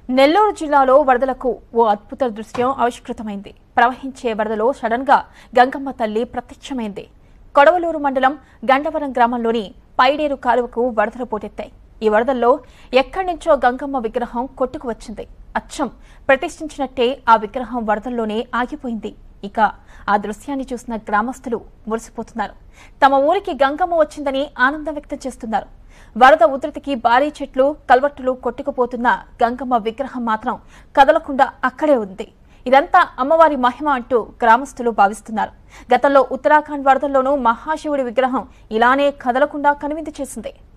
నెల్లూరు జిల్లాలో వరదలకు ఓ అద్భుత దృశ్యం ఆవిష్కృతమైంది ప్రవహించే వరదలో సడన్ గా గంగమ్మ తల్లి ప్రత్యక్షమైంది కొడవలూరు మండలం గండవరం గ్రామంలోని పైడేరు కాలువకు వరదలు పోటెత్తాయి ఈ వరదల్లో ఎక్కడి నుంచో గంగమ్మ విగ్రహం కొట్టుకు వచ్చింది అచ్చం ప్రతిష్ఠించినట్టే ఆ విగ్రహం వరదల్లోనే ఆగిపోయింది ఇక ఆ దృశ్యాన్ని చూసిన గ్రామస్తులు మురిసిపోతున్నారు తమ ఊరికి గంగమ్మ వచ్చిందని ఆనందం వ్యక్తం చేస్తున్నారు వరద ఉధృతికి భారీ చెట్లు కల్వర్టులు కొట్టుకుపోతున్న గంగమ్మ విగ్రహం మాత్రం కదలకుండా అక్కడే ఉంది ఇదంతా అమ్మవారి మహిమ అంటూ గ్రామస్తులు భావిస్తున్నారు గతంలో ఉత్తరాఖండ్ వరదల్లోనూ మహాశివుడి విగ్రహం ఇలానే కదలకుండా కనువిందు చేసింది